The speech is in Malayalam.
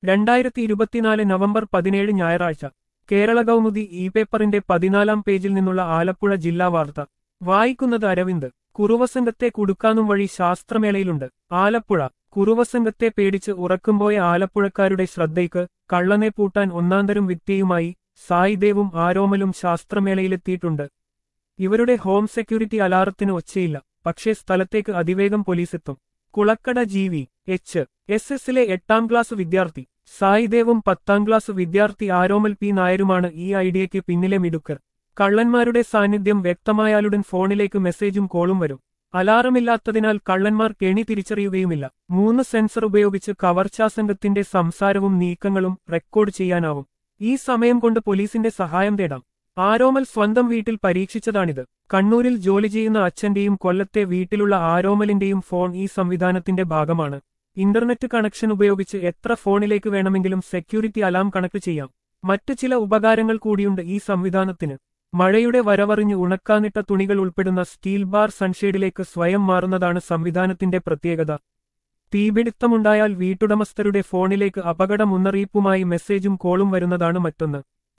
രണ്ടായിരത്തി ഇരുപത്തിനാല് നവംബർ പതിനേഴ് ഞായറാഴ്ച കേരള കൗമുദി ഇ പേപ്പറിന്റെ പതിനാലാം പേജിൽ നിന്നുള്ള ആലപ്പുഴ ജില്ലാ വാർത്ത വായിക്കുന്നത് അരവിന്ദ് കുറുവസംഘത്തെ കുടുക്കാനും വഴി ശാസ്ത്രമേളയിലുണ്ട് ആലപ്പുഴ കുറുവസംഘത്തെ പേടിച്ച് ഉറക്കുമ്പോയ ആലപ്പുഴക്കാരുടെ ശ്രദ്ധയ്ക്ക് കള്ളനെ പൂട്ടാൻ ഒന്നാന്തരം വിദ്യയുമായി സായിദേവും ആരോമലും ശാസ്ത്രമേളയിലെത്തിയിട്ടുണ്ട് ഇവരുടെ ഹോം സെക്യൂരിറ്റി അലാറത്തിന് ഒച്ചയില്ല പക്ഷേ സ്ഥലത്തേക്ക് അതിവേഗം പോലീസെത്തും Kulakkada G V H S എസിലെ എട്ടാം ക്ലാസ് വിദ്യാർത്ഥി സായിദേവും പത്താം ക്ലാസ് വിദ്യാർത്ഥി ആരോമൽ പി നായരുമാണ് ഈ ഐഡിയയ്ക്ക് പിന്നിലെ മിടുക്കർ കള്ളന്മാരുടെ സാന്നിധ്യം വ്യക്തമായാലുടൻ ഫോണിലേക്ക് മെസ്സേജും കോളും വരും അലാറമില്ലാത്തതിനാൽ കള്ളന്മാർ കെണി തിരിച്ചറിയുകയുമില്ല മൂന്ന് സെൻസർ ഉപയോഗിച്ച് കവർച്ചാസംഘത്തിന്റെ സംസാരവും നീക്കങ്ങളും റെക്കോർഡ് ചെയ്യാനാവും ഈ സമയം കൊണ്ട് പോലീസിന്റെ സഹായം തേടാം ആരോമൽ സ്വന്തം വീട്ടിൽ പരീക്ഷിച്ചതാണിത് കണ്ണൂരിൽ ജോലി ചെയ്യുന്ന അച്ഛന്റെയും കൊല്ലത്തെ വീട്ടിലുള്ള ആരോമലിന്റെയും ഫോൺ ഈ സംവിധാനത്തിന്റെ ഭാഗമാണ് ഇന്റർനെറ്റ് കണക്ഷൻ ഉപയോഗിച്ച് എത്ര ഫോണിലേക്ക് വേണമെങ്കിലും സെക്യൂരിറ്റി അലാം കണക്ട് ചെയ്യാം മറ്റു ചില ഉപകാരങ്ങൾ കൂടിയുണ്ട് ഈ സംവിധാനത്തിന് മഴയുടെ വരവറിഞ്ഞ് ഉണക്കാനിട്ട തുണികൾ ഉൾപ്പെടുന്ന സ്റ്റീൽ ബാർ സൺഷെയ്ഡിലേക്ക് സ്വയം മാറുന്നതാണ് സംവിധാനത്തിന്റെ പ്രത്യേകത തീപിടുത്തമുണ്ടായാൽ വീട്ടുടമസ്ഥരുടെ ഫോണിലേക്ക് അപകട മുന്നറിയിപ്പുമായി മെസ്സേജും കോളും വരുന്നതാണ് മറ്റൊന്ന്